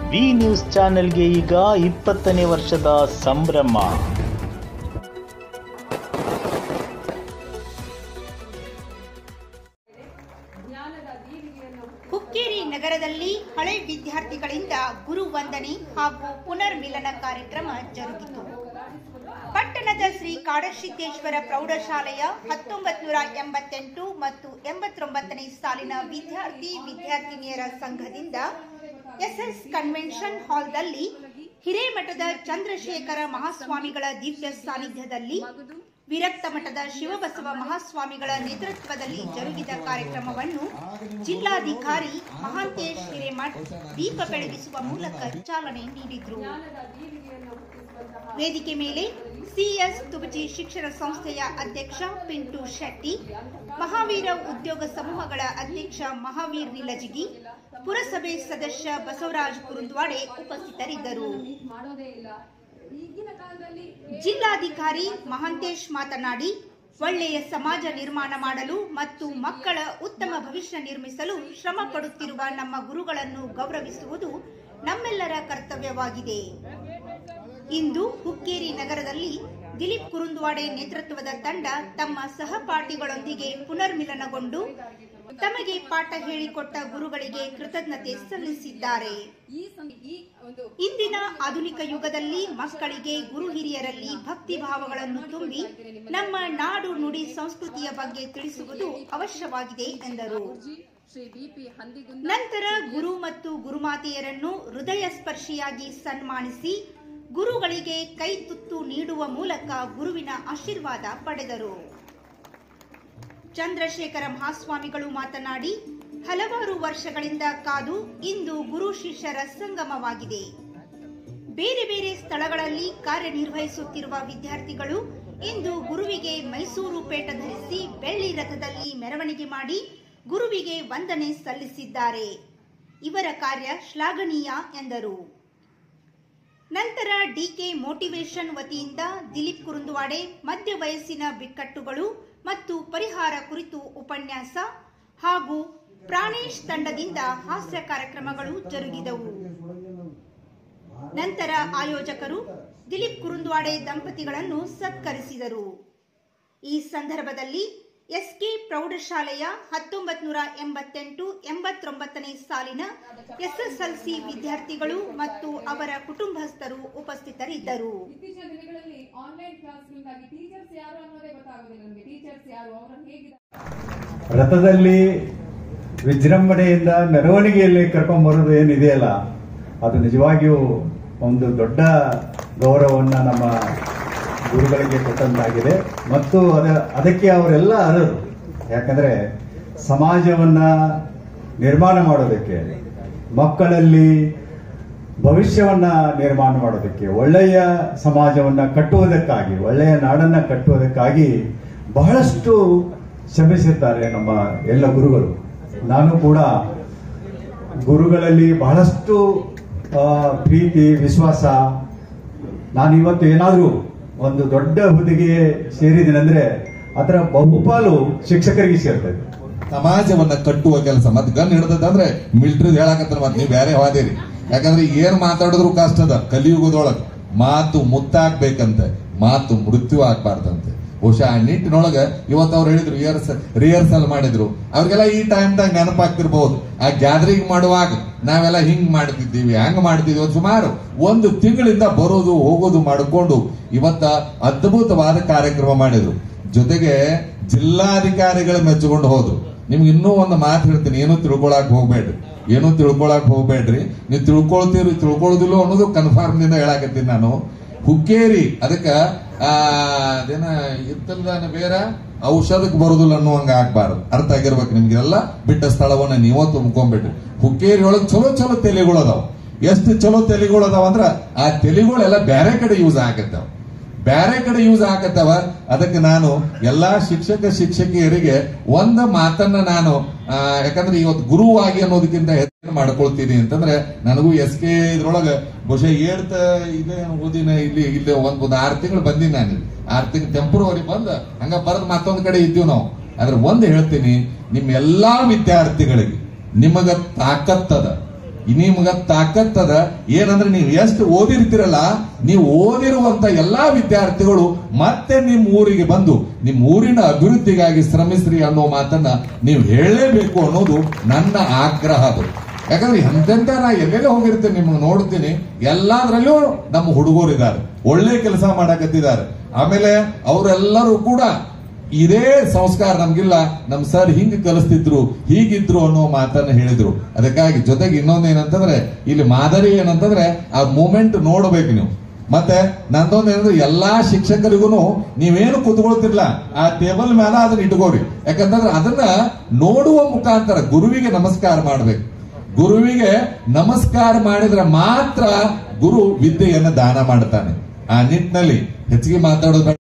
V news ಚಾನೆಲ್ಗೆ ಈಗ ಇಪ್ಪತ್ತನೇ ವರ್ಷದ ಸಂಭ್ರಮ ಹುಕ್ಕೇರಿ ನಗರದಲ್ಲಿ ಹಳೆ ವಿದ್ಯಾರ್ಥಿಗಳಿಂದ ಗುರು ವಂದನೆ ಹಾಗೂ ಪುನರ್ಮಿಲನ ಕಾರ್ಯಕ್ರಮ ಜರುಗಿತು ಪಟ್ಟಣದ ಶ್ರೀ ಕಾಡಸಿದ್ದೇಶ್ವರ ಪ್ರೌಢಶಾಲೆಯ ಹತ್ತೊಂಬತ್ತು ನೂರ ಎಂಬತ್ತೆಂಟು ಮತ್ತು ಎಂಬತ್ತೊಂಬತ್ತನೇ ಸಾಲಿನ ವಿದ್ಯಾರ್ಥಿ ವಿದ್ಯಾರ್ಥಿನಿಯರ ಸಂಘದಿಂದ ಎಸ್ಎಸ್ ಕನ್ವೆನ್ಷನ್ ಹಾಲ್ನಲ್ಲಿ ಹಿರೇಮಠದ ಚಂದ್ರಶೇಖರ ಮಹಾಸ್ವಾಮಿಗಳ ದಿವ್ಯ ಸಾನ್ನಿಧ್ಯದಲ್ಲಿ ವಿರಕ್ತ ಮಠದ ಶಿವಬಸವ ಮಹಾಸ್ವಾಮಿಗಳ ನೇತೃತ್ವದಲ್ಲಿ ಜರುಗಿದ ಕಾರ್ಯಕ್ರಮವನ್ನು ಜಿಲ್ಲಾಧಿಕಾರಿ ಮಹಾಂತೇಶ್ ಹಿರೇಮಠ್ ದೀಪ ಬೆಳಗಿಸುವ ಮೂಲಕ ಚಾಲನೆ ನೀಡಿದರು ವೇದಿಕೆ ಮೇಲೆ ಸಿಎಸ್ ತುಬಚಿ ಶಿಕ್ಷಣ ಸಂಸ್ಥೆಯ ಅಧ್ಯಕ್ಷ ಪಿಂಟು ಶೆಟ್ಟಿ ಮಹಾವೀರ ಉದ್ಯೋಗ ಸಮೂಹಗಳ ಅಧ್ಯಕ್ಷ ಮಹಾವೀರ್ ನಿಲಜಿಗಿ ಪುರಸಭೆ ಸದಸ್ಯ ಬಸವರಾಜ್ ಕುರುಂದ್ವಾಡೆ ಉಪಸ್ಥಿತರಿದ್ದರು ಮಾಡೋದೇ ಇಲ್ಲ ಈಗಿನ ಕಾಲದಲ್ಲಿ ಜಿಲ್ಲಾಧಿಕಾರಿ ಮಹಾಂತೇಶ್ ಮಾತನಾಡಿ ಒಳ್ಳೆಯ ಸಮಾಜ ನಿರ್ಮಾಣ ಮಾಡಲು ಮತ್ತು ಮಕ್ಕಳ ಉತ್ತಮ ಭವಿಷ್ಯ ನಿರ್ಮಿಸಲು ಶ್ರಮ ಪಡುತ್ತಿರುವ ನಮ್ಮ ಗುರುಗಳನ್ನು ಗೌರವಿಸುವುದು ನಮ್ಮೆಲ್ಲರ ಕರ್ತವ್ಯವಾಗಿದೆ ಇಂದು ಹುಕ್ಕೇರಿ ನಗರದಲ್ಲಿ ದಿಲೀಪ್ ಕುರುಂದ್ವಾಡೆ ನೇತೃತ್ವದ ತಂಡ ತಮ್ಮ ಸಹಪಾಠಿಗಳೊಂದಿಗೆ ಪುನರ್ಮಿಲನಗೊಂಡು ತಮಗೆ ಪಾಠ ಹೇಳಿಕೊಟ್ಟ ಗುರುಗಳಿಗೆ ಕೃತಜ್ಞತೆ ಸಲ್ಲಿಸಿದ್ದಾರೆ ಈ ಸಂ- ಈ ಒಂದು ಇಂದಿನ ಆಧುನಿಕ ಯುಗದಲ್ಲಿ ಮಕ್ಕಳಿಗೆ ಗುರು ಹಿರಿಯರಲ್ಲಿ ಭಕ್ತಿ ಭಾವಗಳನ್ನು ತುಂಬಿ ನಮ್ಮ ನಾಡು ನುಡಿ ಸಂಸ್ಕೃತಿಯ ಬಗ್ಗೆ ತಿಳಿಸುವುದು ಅವಶ್ಯವಾಗಿದೆ ಎಂದರು ಜಿ ಶ್ರೀ ಬಿಪಿ ಹಂದಿಗುಂದ ನಂತರ ಗುರು ಮತ್ತು ಗುರುಮಾತೆಯರನ್ನು ಹೃದಯ ಸ್ಪರ್ಶಿಯಾಗಿ ಸನ್ಮಾನಿಸಿ ಗುರುಗಳಿಗೆ ಕೈ ತುತ್ತು ನೀಡುವ ಮೂಲಕ ಗುರುವಿನ ಆಶೀರ್ವಾದ ಪಡೆದರು ಚಂದ್ರಶೇಖರ ಮಹಾಸ್ವಾಮಿಗಳು ಮಾತನಾಡಿ ಹಲವಾರು ವರ್ಷಗಳಿಂದ ಕಾದು ಇಂದು ಗುರು ಶಿಷ್ಯರ ಸಂಗಮವಾಗಿದೆ ಬೇರೆ ಬೇರೆ ಸ್ಥಳಗಳಲ್ಲಿ ಕಾರ್ಯನಿರ್ವಹಿಸುತ್ತಿರುವ ವಿದ್ಯಾರ್ಥಿಗಳು ಇಂದು ಗುರುವಿಗೆ ಮೈಸೂರು ಪೇಟ ಧರಿಸಿ ಬೆಳ್ಳಿ ರಥದಲ್ಲಿ ಮೆರವಣಿಗೆ ಮಾಡಿ ಗುರುವಿಗೆ ವಂದನೆ ಸಲ್ಲಿಸಿದ್ದಾರೆ ಇವರ ಕಾರ್ಯ ಶ್ಲಾಘನೀಯ ಎಂದರು ನಂತರ ಡಿಕೆ ಮೋಟಿವೇಶನ್ ವತಿಯಿಂದ ದಿಲೀಪ್ ಕುರುಂದುವಾಡೆ ಮಧ್ಯ ವಯಸ್ಸಿನ ಬಿಕ್ಕಟ್ಟುಗಳು ಮತ್ತು ಪರಿಹಾರ ಕುರಿತು ಉಪನ್ಯಾಸ ಹಾಗೂ ಪ್ರಾಣೇಶ್ ತಂಡದಿಂದ ಹಾಸ್ಯ ಕಾರ್ಯಕ್ರಮಗಳು ಜರುಗಿದವು ನಂತರ ಆಯೋಜಕರು ದಿಲೀಪ್ ಕುರುಂದ್ವಾಡೆ ದಂಪತಿಗಳನ್ನು ಸತ್ಕರಿಸಿದರು ಈ ಸಂದರ್ಭದಲ್ಲಿ ಎಸ್ಕೆ ಪ್ರೌಢಶಾಲೆಯ ಹತ್ತೊಂಬತ್ತು ನೂರ ಎಂಬತ್ತೆಂಟು ಎಂಬತ್ತೊಂಬತ್ತನೇ ಸಾಲಿನ ಎಸ್ಎಸ್ಎಲ್ಸಿ ವಿದ್ಯಾರ್ಥಿಗಳು ಮತ್ತು ಅವರ ಕುಟುಂಬಸ್ಥರು ಉಪಸ್ಥಿತರಿದ್ದರು ಇತ್ತೀಚಿನ ದಿನಗಳಲ್ಲಿ ಆನ್ಲೈನ್ ಕ್ಲಾಸ್ಗಳಿಂದಾಗಿ ಟೀಚರ್ಸ್ ಯಾರು ಅನ್ನೋದೇ ಗೊತ್ತಾಗೋದಿಲ್ಲ ನಮಗೆ ಟೀಚರ್ಸ್ ಯಾರು ಅವರನ್ನು ಹೇಗೆ ರಥದಲ್ಲಿ ವಿಜೃಂಭಣೆಯಿಂದ ಮೆರವಣಿಗೆಯಲ್ಲಿ ಕರ್ಕೊಂಡ್ಬರೋದು ಏನಿದೆಯಲ್ಲ ಅದು ನಿಜವಾಗಿಯೂ ಒಂದು ದೊಡ್ಡ ಗೌರವವನ್ನ ನಮ್ಮ ಗುರುಗಳಿಗೆ ಕೊಟ್ಟಂತಾಗಿದೆ ಮತ್ತು ಅದ ಅದಕ್ಕೆ ಅವರೆಲ್ಲ ಅರ್ಹರು ಯಾಕಂದ್ರೆ ಸಮಾಜವನ್ನ ನಿರ್ಮಾಣ ಮಾಡೋದಕ್ಕೆ ಮಕ್ಕಳಲ್ಲಿ ಭವಿಷ್ಯವನ್ನ ನಿರ್ಮಾಣ ಮಾಡೋದಕ್ಕೆ ಒಳ್ಳೆಯ ಸಮಾಜವನ್ನ ಕಟ್ಟುವುದಕ್ಕಾಗಿ ಒಳ್ಳೆಯ ನಾಡನ್ನ ಕಟ್ಟುವುದಕ್ಕಾಗಿ ಬಹಳಷ್ಟು ಶ್ರಮಿಸಿದ್ದಾರೆ ನಮ್ಮ ಎಲ್ಲ ಗುರುಗಳು ನಾನು ಕೂಡ ಗುರುಗಳಲ್ಲಿ ಬಹಳಷ್ಟು ಆ, ಪ್ರೀತಿ ವಿಶ್ವಾಸ ನಾನು ಇವತ್ತು ಏನಾದರೂ ಒಂದು ದೊಡ್ಡ ಹುದ್ದೆಗೆ ಸೇರಿದ್ದೀನಂದ್ರೆ ಅದರ ಬಹುಪಾಲು ಶಿಕ್ಷಕರಿಗೆ ಸೇರ್ತದೆ ಸಮಾಜವನ್ನ ಕಟ್ಟುವ ಕೆಲಸ ಮತ್ತೆ ಗನ್ ಹಿಡ್ದದಂದ್ರೆ ಮಿಲಿಟರಿ ಹೇಳಕತ್ತಾರ ಮತ್ತೆ ನೀವು ಬೇರೆ ಹೋದಿರಿ ಯಾಕಂದ್ರೆ ಏನ್ ಮಾತಾಡಿದ್ರು ಕಷ್ಟ ಅದ ಕಲಿಯುಗದೊಳಗ ಮಾತು ಮುತ್ತಾಗ್ಬೇಕಂತೆ ಮಾತು ಮೃತ್ಯು ಆಗ್ಬಾರ್ದಂತೆ ಬಹುಶಃ ಆ ನಿಟ್ಟಿನೊಳಗ ಇವತ್ತು ಅವ್ರು ಹೇಳಿದ್ರು ರಿಹರ್ಸಲ್ ರಿಹರ್ಸಲ್ ಮಾಡಿದ್ರು ಅವ್ರಿಗೆಲ್ಲ ಈ ಟೈಮ್ದಾಗ ನೆನಪಾಗ್ತಿರ್ಬಹುದು ಆ ಗ್ಯಾದರಿಂಗ್ ಮಾಡುವಾಗ ನಾವೆಲ್ಲ ಹಿಂಗ್ ಮಾಡ್ತಿದ್ದೀವಿ ಹಂಗ್ ಮಾಡ್ತಿದ್ವಿ ಒಂದ್ ಸುಮಾರು ಒಂದು ತಿಂಗಳಿಂದ ಬರೋದು ಹೋಗೋದು ಮಾಡಿಕೊಂಡು ಇವತ್ತ ಅದ್ಭುತವಾದ ಕಾರ್ಯಕ್ರಮ ಮಾಡಿದ್ರು ಜೊತೆಗೆ ಜಿಲ್ಲಾಧಿಕಾರಿಗಳು ಮೆಚ್ಚಿಕೊಂಡು ಹೋದ್ರು ನಿಮ್ಗೆ ಇನ್ನೂ ಒಂದು ಮಾತು ಹೇಳ್ತೀನಿ ಏನು ತಿಳ್ಕೊಳಕ್ ಹೋಗ್ಬೇಡ್ರಿ ಏನು ತಿಳ್ಕೊಳಕ್ ಹೋಗ್ಬೇಡ್ರಿ ನೀವು ತಿಳ್ಕೊಳ್ತೀರಿ ತಿಳ್ಕೊಳ್ಳೋದಿಲ್ಲ ಅನ್ನೋದು ಕನ್ಫರ್ಮ್ ದಿಂದ ಹೇಳಾಕತ್ತೀನಿ ನಾನು ಹುಕ್ಕೇರಿ ಅದಕ್ಕ ಆ ಅದೇನ ಇತ್ತಲ್ದಾನ ಬೇರೆ ಔಷಧಕ್ಕೆ ಬರೋದಿಲ್ಲ ಅನ್ನುವಂಗ ಆಗ್ಬಾರ್ದು ಅರ್ಥ ಆಗಿರ್ಬೇಕು ನಿಮ್ಗೆಲ್ಲ ಬಿಟ್ಟ ಸ್ಥಳವನ್ನ ನೀವ ತುಂಬ್ಕೊಂಡ್ಬಿಟ್ರಿ ಹುಕ್ಕೇರಿ ಒಳಗ್ ಚಲೋ ಚಲೋ ತೆಲಿಗಳು ಅದಾವ ಎಷ್ಟು ಚಲೋ ತೆಲಿಗಳು ಅದಾವ ಅಂದ್ರ ಆ ತೆಲಿಗಳೆಲ್ಲ ಬೇರೆ ಕಡೆ ಯೂಸ್ ಆಗತ್ತಾವ ಬೇರೆ ಕಡೆ ಯೂಸ್ ಆಗತ್ತವ ಅದಕ್ಕೆ ನಾನು ಎಲ್ಲಾ ಶಿಕ್ಷಕ ಶಿಕ್ಷಕಿಯರಿಗೆ ಒಂದು ಮಾತನ್ನ ನಾನು ಆ, ಯಾಕಂದ್ರೆ ಇವತ್ತು ಗುರುವಾಗಿ ಅನ್ನೋದಕ್ಕಿಂತ ಹೆಚ್ಚು ಮಾಡ್ಕೊಳ್ತೀನಿ ಅಂತಂದ್ರೆ ನನಗೂ ಎಸ್ ಕೆ ಇದ್ರೊಳಗ ಬಹುಶಃ ಏಳ್ತ ಇದೇ ಓದಿನ ಇಲ್ಲಿ ಇಲ್ಲಿ ಒಂದ್ ಒಂದು ಆರು ತಿಂಗಳು ಬಂದೀನಿ ನಾನು ಇಲ್ಲಿ. ಆರು ತಿಂಗಳು ಟೆಂಪ್ರವರಿ ಬಂದ ಹಂಗ ಬರದ್ ಮತ್ತೊಂದ್ ಕಡೆ ಇದ್ದೀವಿ ನಾವು ಆದ್ರೆ ಒಂದ್ ಹೇಳ್ತೀನಿ ನಿಮ್ ಎಲ್ಲಾ ವಿದ್ಯಾರ್ಥಿಗಳಿಗೆ ನಿಮಗ ತಾಕತ್ತದ ನಿಮ್ಗ ತಾಕತ್ತದ ಏನಂದ್ರೆ ನೀವು ಎಷ್ಟು ಓದಿರ್ತೀರಲ್ಲ ನೀವು ಓದಿರುವಂತ ಎಲ್ಲಾ ವಿದ್ಯಾರ್ಥಿಗಳು ಮತ್ತೆ ನಿಮ್ ಊರಿಗೆ ಬಂದು ನಿಮ್ ಊರಿನ ಅಭಿವೃದ್ಧಿಗಾಗಿ ಶ್ರಮಿಸ್ರಿ ಅನ್ನೋ ಮಾತನ್ನ ನೀವು ಹೇಳಲೇಬೇಕು ಅನ್ನೋದು ನನ್ನ ಆಗ್ರಹ ಅದು ಯಾಕಂದ್ರೆ ಎಂತೆಂತ ನಾ ಎಲ್ಲೆಲ್ಲ ಹೋಗಿರ್ತೇನೆ ನಿಮ್ಗೆ ನೋಡ್ತೀನಿ ಎಲ್ಲಾದ್ರಲ್ಲೂ ನಮ್ಮ ಹುಡುಗರು ಇದ್ದಾರೆ ಒಳ್ಳೆ ಕೆಲಸ ಮಾಡಕತ್ತಿದ್ದಾರೆ ಆಮೇಲೆ ಅವರೆಲ್ಲರೂ ಕೂಡ ಇದೇ ಸಂಸ್ಕಾರ ನಮ್ಗಿಲ್ಲ ನಮ್ ಸರ್ ಹಿಂಗ್ ಕಲಿಸ್ತಿದ್ರು ಹೀಗಿದ್ರು ಅನ್ನೋ ಮಾತನ್ನ ಹೇಳಿದ್ರು ಅದಕ್ಕಾಗಿ ಜೊತೆಗೆ ಇನ್ನೊಂದೇನಂತಂದ್ರೆ ಇಲ್ಲಿ ಮಾದರಿ ಏನಂತಂದ್ರೆ ಆ ಮೂಮೆಂಟ್ ನೋಡ್ಬೇಕು ನೀವು ಮತ್ತೆ ನಂದೊಂದು ಏನಂದ್ರೆ ಎಲ್ಲಾ ಶಿಕ್ಷಕರಿಗೂ ನೀವೇನು ಕೂತ್ಕೊಳ್ತಿರ್ಲ ಆ ಟೇಬಲ್ ಮೇಲೆ ಅದನ್ನ ಇಟ್ಕೋರಿ ಯಾಕಂತಂದ್ರೆ ಅದನ್ನ ನೋಡುವ ಮುಖಾಂತರ ಗುರುವಿಗೆ ನಮಸ್ಕಾರ ಮಾಡ್ಬೇಕು ಗುರುವಿಗೆ ನಮಸ್ಕಾರ ಮಾಡಿದ್ರೆ ಮಾತ್ರ ಗುರು ವಿದ್ಯೆಯನ್ನ ದಾನ ಮಾಡ್ತಾನೆ ಆ ನಿಟ್ಟಿನಲ್ಲಿ ಹೆಚ್ಚಿಗೆ ಮಾತಾಡೋದು ಬೇಡ.